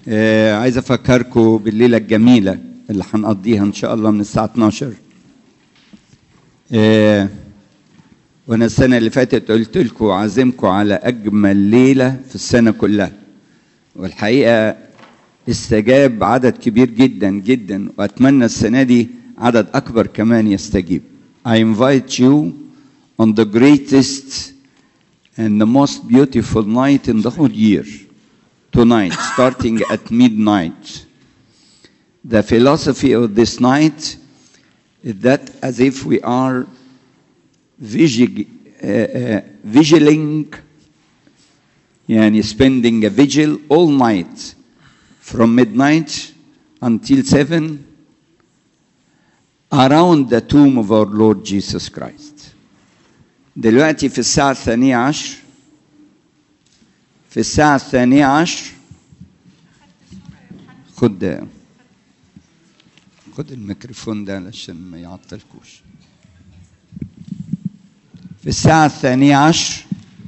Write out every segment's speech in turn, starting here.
آه عايز افكركم بالليله الجميله اللي هنقضيها ان شاء الله من الساعه 12 آه وانا السنه اللي فاتت قلت لكم عازمكم على اجمل ليله في السنه كلها والحقيقه استجاب عدد كبير جدا جدا واتمنى السنه دي عدد اكبر كمان يستجيب I invite you on the greatest and the most beautiful night in the whole year tonight starting at midnight the philosophy of this night is that as if we are vigil, uh, uh, vigiling يعني spending a vigil all night from midnight until 7 around the tomb of our Lord Jesus Christ. دلوقتي في الساعة الثانية عشر في الساعة الثانية عشر خد خد الميكروفون ده علشان ما يعطلكوش في الساعة الثانية عشر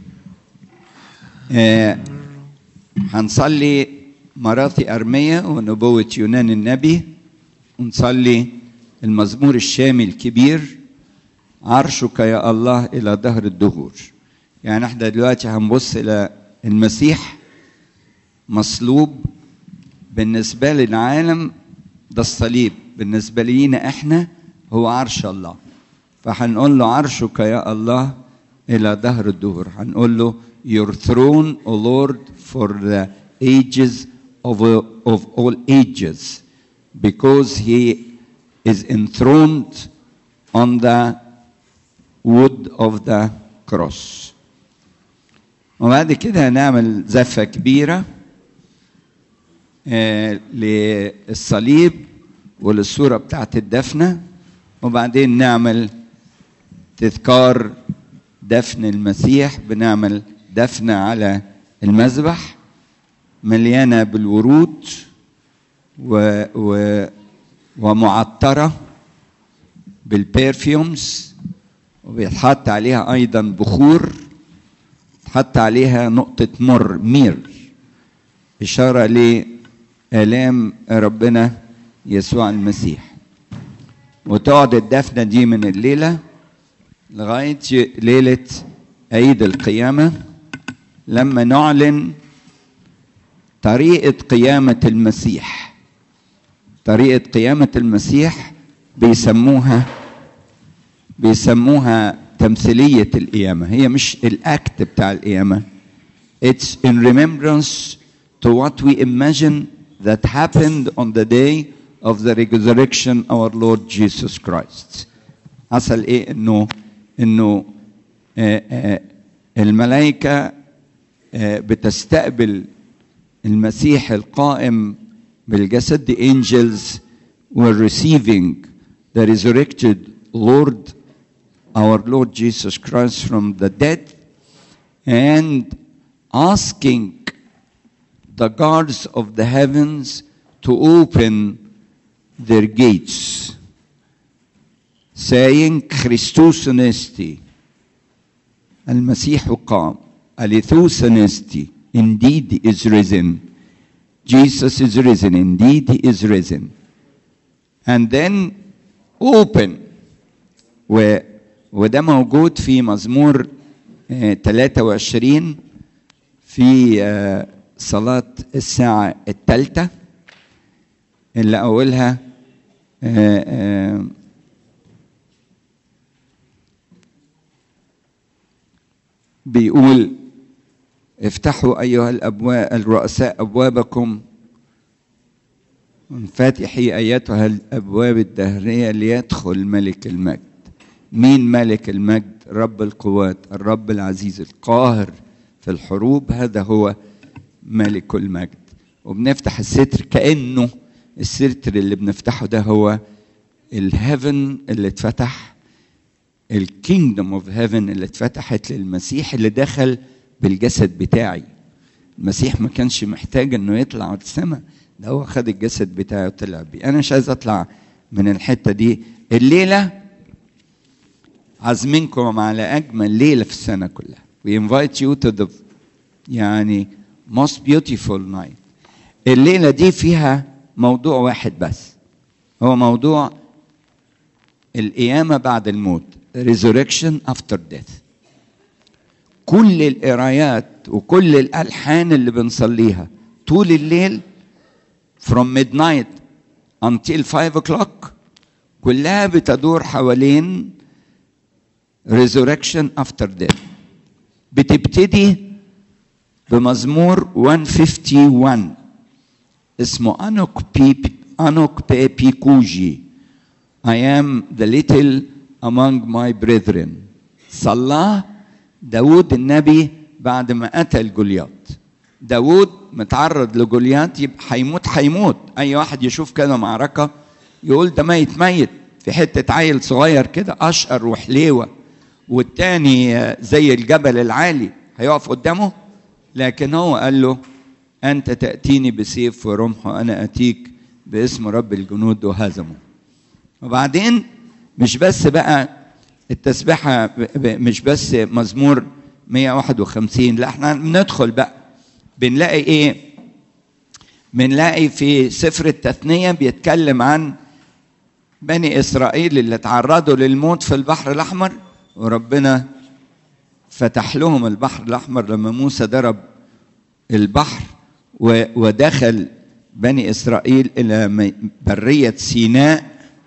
آه هنصلي مراتي أرمية ونبوة يونان النبي ونصلي المزمور الشامي الكبير عرشك يا الله إلى دهر الدهور يعني احنا دلوقتي هنبص إلى المسيح مصلوب بالنسبة للعالم ده الصليب بالنسبة لينا احنا هو عرش الله فهنقول له عرشك يا الله إلى دهر الدهور هنقول له your throne O Lord for the ages of, of all ages because he is enthroned on the wood of the cross وبعد كده هنعمل زفة كبيرة آه للصليب وللصورة بتاعت الدفنة وبعدين نعمل تذكار دفن المسيح بنعمل دفنة على المذبح مليانة بالورود و, و ومعطرة بالبرفيومز وبيتحط عليها أيضا بخور تحط عليها نقطة مر مير إشارة لآلام ربنا يسوع المسيح وتقعد الدفنة دي من الليلة لغاية ليلة عيد القيامة لما نعلن طريقة قيامة المسيح طريقة قيامة المسيح بيسموها بيسموها تمثيلية القيامة هي مش الأكت بتاع القيامة It's in remembrance to what we imagine that happened on the day of the resurrection of our Lord Jesus Christ حصل ايه انه انه آآ آآ الملائكة بتستقبل المسيح القائم بالجسد the angels were receiving the resurrected Lord our Lord Jesus Christ from the dead and asking the guards of the heavens to open their gates saying Christus anesti المسيح قام Alithus anesti indeed is risen Jesus is risen indeed he is risen and then open و وده موجود في مزمور 23 في صلاة الساعة الثالثة اللي أولها بيقول افتحوا أيها الأبواب الرؤساء أبوابكم انفتحي أيتها الأبواب الدهرية ليدخل ملك المجد مين ملك المجد رب القوات الرب العزيز القاهر في الحروب هذا هو ملك المجد وبنفتح الستر كأنه الستر اللي بنفتحه ده هو الهيفن اللي اتفتح الكينجدوم اوف هيفن اللي اتفتحت للمسيح اللي دخل بالجسد بتاعي المسيح ما كانش محتاج انه يطلع السماء ده هو خد الجسد بتاعه وطلع بيه انا مش عايز اطلع من الحته دي الليله عازمينكم على اجمل ليله في السنه كلها we invite you to the يعني most beautiful night الليلة دي فيها موضوع واحد بس هو موضوع القيامة بعد الموت resurrection after death كل القرايات وكل الألحان اللي بنصليها طول الليل from midnight until 5 o'clock كلها بتدور حوالين resurrection after death بتبتدي بمزمور 151 اسمه أنوك بي أنوك بي بيكوجي I am the little among my brethren صلاه داود النبي بعد ما قتل جولياط داود متعرض لجولياط يبقى هيموت هيموت اي واحد يشوف كده معركه يقول ده ميت ميت في حته عيل صغير كده اشقر وحليوه والتاني زي الجبل العالي هيقف قدامه لكن هو قال له انت تاتيني بسيف ورمح وانا اتيك باسم رب الجنود وهزمه وبعدين مش بس بقى التسبيحة مش بس مزمور 151 لا احنا بندخل بقى بنلاقي ايه بنلاقي في سفر التثنية بيتكلم عن بني إسرائيل اللي تعرضوا للموت في البحر الأحمر وربنا فتح لهم البحر الأحمر لما موسى ضرب البحر ودخل بني إسرائيل إلى برية سيناء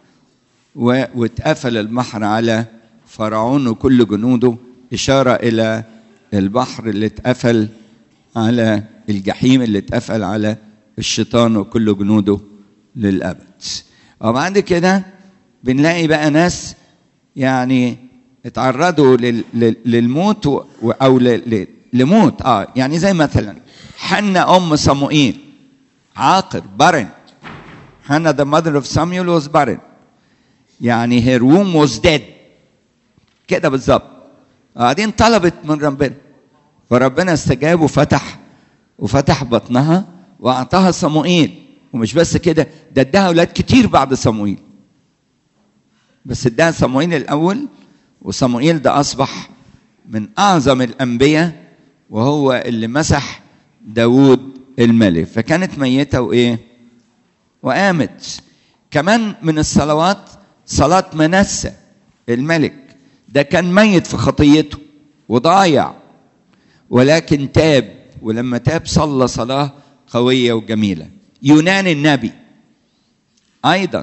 واتقفل البحر على فرعون وكل جنوده إشارة إلى البحر اللي اتقفل على الجحيم اللي اتقفل على الشيطان وكل جنوده للأبد وبعد كده بنلاقي بقى ناس يعني اتعرضوا للموت أو لموت اه يعني زي مثلا حنة أم صموئيل عاقر barren Hannah the mother of Samuel was barren يعني her womb was dead كده بالظبط بعدين طلبت من ربنا فربنا استجاب وفتح وفتح بطنها واعطاها صموئيل ومش بس كده ده اداها اولاد كتير بعد صموئيل بس اداها صموئيل الاول وصموئيل ده اصبح من اعظم الانبياء وهو اللي مسح داوود الملك فكانت ميته وايه وقامت كمان من الصلوات صلاه منسى الملك ده كان ميت في خطيته وضايع ولكن تاب ولما تاب صلى صلاه قويه وجميله يونان النبي ايضا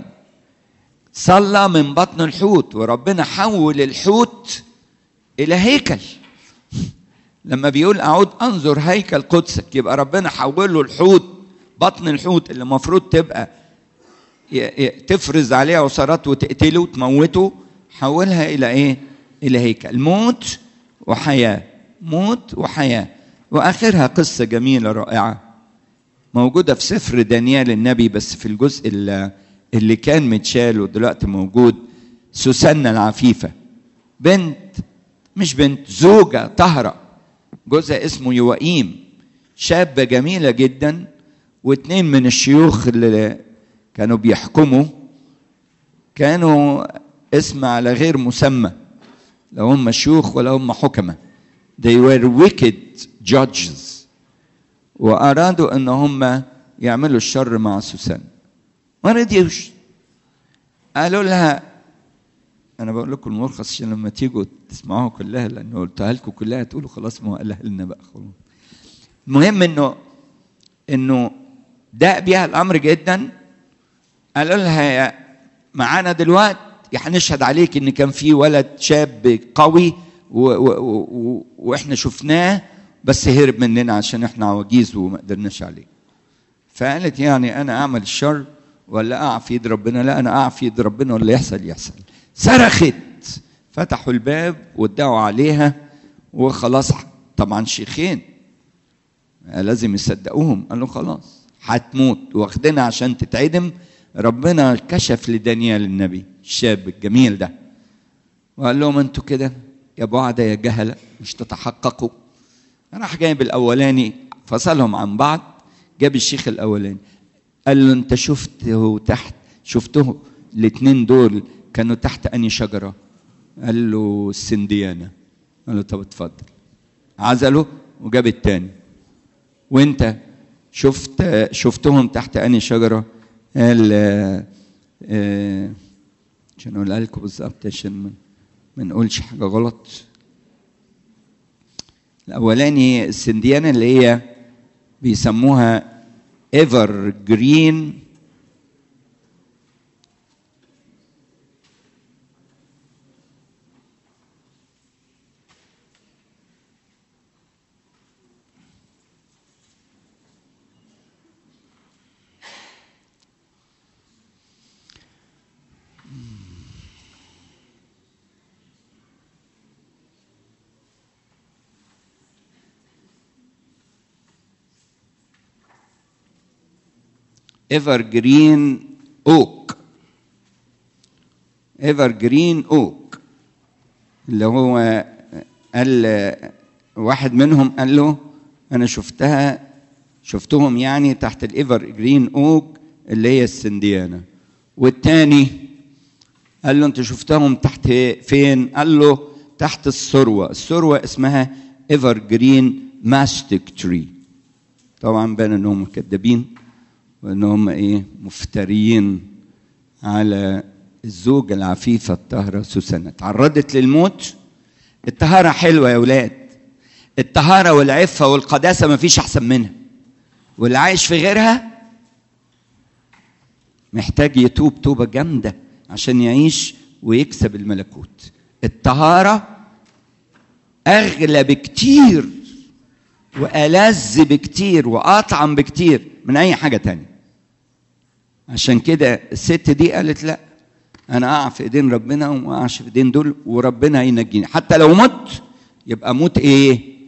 صلى من بطن الحوت وربنا حول الحوت الى هيكل لما بيقول اعود انظر هيكل قدسك يبقى ربنا حول له الحوت بطن الحوت اللي المفروض تبقى تفرز عليه عصارات وتقتله وتموته حولها الى ايه؟ الى هيكل موت وحياه موت وحياه واخرها قصه جميله رائعه موجوده في سفر دانيال النبي بس في الجزء اللي, اللي كان متشال ودلوقتي موجود سوسنة العفيفة بنت مش بنت زوجة طهرة جوزها اسمه يوائيم شابة جميلة جدا واتنين من الشيوخ اللي كانوا بيحكموا كانوا اسم على غير مسمى لا هم شيوخ ولا هم حكمة they were wicked judges وأرادوا أن هم يعملوا الشر مع سوسن ما رضيوش قالوا لها أنا بقول لكم الملخص عشان لما تيجوا تسمعوها كلها لأنه قلتها لكم كلها تقولوا خلاص ما هو قالها لنا بقى خلاص المهم إنه إنه داء بيها الأمر جدا قالوا لها معانا دلوقتي هنشهد عليك إن كان في ولد شاب قوي و و و واحنا شفناه بس هرب مننا عشان احنا عواجيز وما قدرناش عليه فقالت يعني انا اعمل الشر ولا اقع في ايد ربنا لا انا اقع في ايد ربنا ولا يحصل يحصل صرخت فتحوا الباب وادعوا عليها وخلاص طبعا شيخين لازم يصدقوهم قالوا خلاص هتموت واخدنا عشان تتعدم ربنا كشف لدانيال النبي الشاب الجميل ده وقال لهم انتوا كده يا بعد يا جهله مش تتحققوا راح جايب الاولاني فصلهم عن بعض جاب الشيخ الاولاني قال له انت شفته تحت شفته الاثنين دول كانوا تحت اني شجره قال له السنديانه قال له طب اتفضل عزله وجاب الثاني وانت شفت شفتهم تحت اني شجره قال آه، آه، عشان اقولها لكم بالظبط عشان ما- ما نقولش حاجه غلط الاولاني السنديانه اللي هي بيسموها ايفر جرين ايفر جرين اوك ايفر جرين اوك اللي هو قال واحد منهم قال له انا شفتها شفتهم يعني تحت الايفر جرين اوك اللي هي السنديانه والتاني قال له انت شفتهم تحت فين قال له تحت الثروه الثروه اسمها ايفر جرين ماستيك تري طبعا بان انهم كذابين وان هم ايه مفتريين على الزوجه العفيفه الطاهره سوسنه تعرضت للموت الطهاره حلوه يا اولاد الطهاره والعفه والقداسه ما فيش احسن منها واللي عايش في غيرها محتاج يتوب توبه جامده عشان يعيش ويكسب الملكوت الطهاره اغلى بكتير والذ بكتير واطعم بكتير من اي حاجه تانية عشان كده الست دي قالت لا انا اقع في ايدين ربنا وما اقعش في ايدين دول وربنا هينجيني حتى لو مت يبقى اموت ايه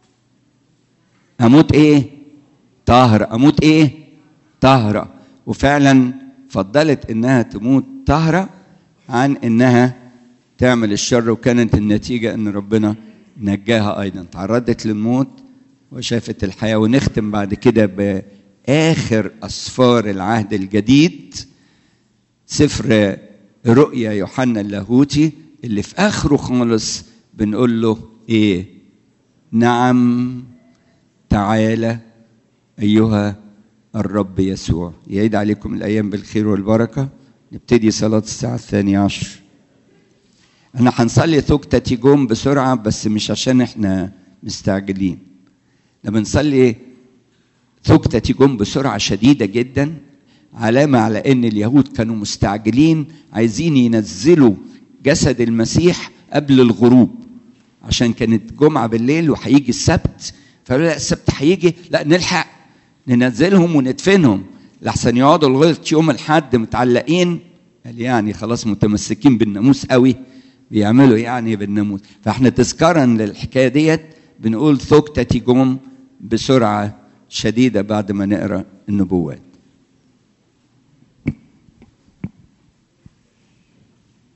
اموت ايه طاهره اموت ايه طاهره وفعلا فضلت انها تموت طاهره عن انها تعمل الشر وكانت النتيجه ان ربنا نجاها ايضا تعرضت للموت وشافت الحياه ونختم بعد كده باخر اسفار العهد الجديد سفر رؤيا يوحنا اللاهوتي اللي في اخره خالص بنقول له ايه نعم تعالى ايها الرب يسوع يعيد عليكم الايام بالخير والبركه نبتدي صلاه الساعه الثانيه عشر احنا هنصلي ثوكتا تيجوم بسرعه بس مش عشان احنا مستعجلين ده بنصلي ثوكتا تيجوم بسرعه شديده جدا علامه على ان اليهود كانوا مستعجلين عايزين ينزلوا جسد المسيح قبل الغروب عشان كانت جمعه بالليل وهيجي السبت فقالوا لا السبت هيجي لا نلحق ننزلهم وندفنهم لحسن يقعدوا لغايه يوم الحد متعلقين قال يعني خلاص متمسكين بالناموس قوي بيعملوا يعني بالناموس فاحنا تذكارا للحكايه ديت بنقول ثوكتا تيجوم بسرعه شديده بعد ما نقرا النبوات